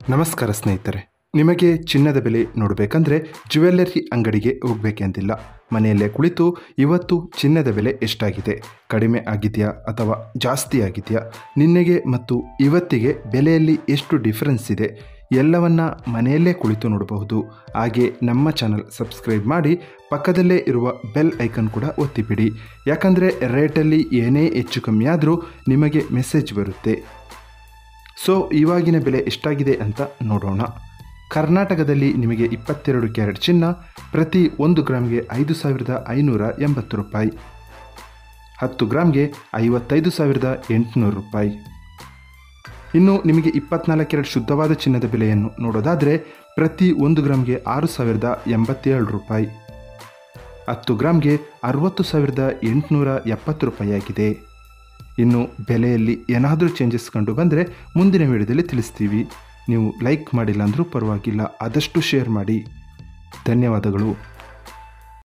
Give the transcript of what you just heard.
ನಮಸ್ಕಾರ ಸ್ನೇಹಿತರೆ ನಿಮಗೆ ಚಿನ್ನದ ಬೆಲೆ ನೋಡಬೇಕಂದ್ರೆ ಜ್ಯುವೆಲ್ಲರಿ ಅಂಗಡಿಗೆ ಹೋಗಬೇಕೆಂದಿಲ್ಲ ಮನೆಯಲ್ಲೇ ಕುಳಿತು ಇವತ್ತು ಚಿನ್ನದ ಬೆಲೆ ಎಷ್ಟಾಗಿದೆ ಕಡಿಮೆ ಆಗಿದೆಯಾ ಅಥವಾ ಜಾಸ್ತಿ ಆಗಿದೆಯಾ ನಿನ್ನೆಗೆ ಮತ್ತು ಇವತ್ತಿಗೆ ಬೆಲೆಯಲ್ಲಿ ಎಷ್ಟು ಡಿಫರೆನ್ಸ್ ಇದೆ ಎಲ್ಲವನ್ನ ಮನೆಯಲ್ಲೇ ಕುಳಿತು ನೋಡಬಹುದು ಹಾಗೆ ನಮ್ಮ ಚಾನಲ್ ಸಬ್ಸ್ಕ್ರೈಬ್ ಮಾಡಿ ಪಕ್ಕದಲ್ಲೇ ಇರುವ ಬೆಲ್ ಐಕನ್ ಕೂಡ ಒತ್ತಿಬಿಡಿ ಯಾಕಂದರೆ ರೇಟಲ್ಲಿ ಏನೇ ಹೆಚ್ಚು ಕಮ್ಮಿ ಆದರೂ ನಿಮಗೆ ಮೆಸೇಜ್ ಬರುತ್ತೆ ಸೊ ಇವಾಗಿನ ಬೆಲೆ ಎಷ್ಟಾಗಿದೆ ಅಂತ ನೋಡೋಣ ಕರ್ನಾಟಕದಲ್ಲಿ ನಿಮಗೆ ಇಪ್ಪತ್ತೆರಡು ಕ್ಯಾರೆಟ್ ಚಿನ್ನ ಪ್ರತಿ ಒಂದು ಗ್ರಾಮ್ಗೆ ಐದು ಸಾವಿರದ ಐನೂರ ಎಂಬತ್ತು ರೂಪಾಯಿ ಹತ್ತು ಗ್ರಾಮ್ಗೆ ಐವತ್ತೈದು ಸಾವಿರದ ಎಂಟುನೂರು ರೂಪಾಯಿ ಇನ್ನು ನಿಮಗೆ ಇಪ್ಪತ್ನಾಲ್ಕು ಕ್ಯಾರೆಟ್ ಶುದ್ಧವಾದ ಚಿನ್ನದ ಬೆಲೆಯನ್ನು ನೋಡೋದಾದರೆ ಪ್ರತಿ ಒಂದು ಗ್ರಾಮ್ಗೆ ಆರು ಸಾವಿರದ ಎಂಬತ್ತೇಳು ರೂಪಾಯಿ ಹತ್ತು ಗ್ರಾಮ್ಗೆ ಅರವತ್ತು ಸಾವಿರದ ಎಂಟುನೂರ ಎಪ್ಪತ್ತು ರೂಪಾಯಿ ಆಗಿದೆ ಇನ್ನು ಬೆಲೆಯಲ್ಲಿ ಏನಾದರೂ ಚೇಂಜಸ್ ಕಂಡು ಬಂದರೆ ಮುಂದಿನ ವಿಡಿಯೋದಲ್ಲಿ ತಿಳಿಸ್ತೀವಿ ನೀವು ಲೈಕ್ ಮಾಡಿಲ್ಲ ಅಂದರೂ ಪರವಾಗಿಲ್ಲ ಆದಷ್ಟು ಶೇರ್ ಮಾಡಿ ಧನ್ಯವಾದಗಳು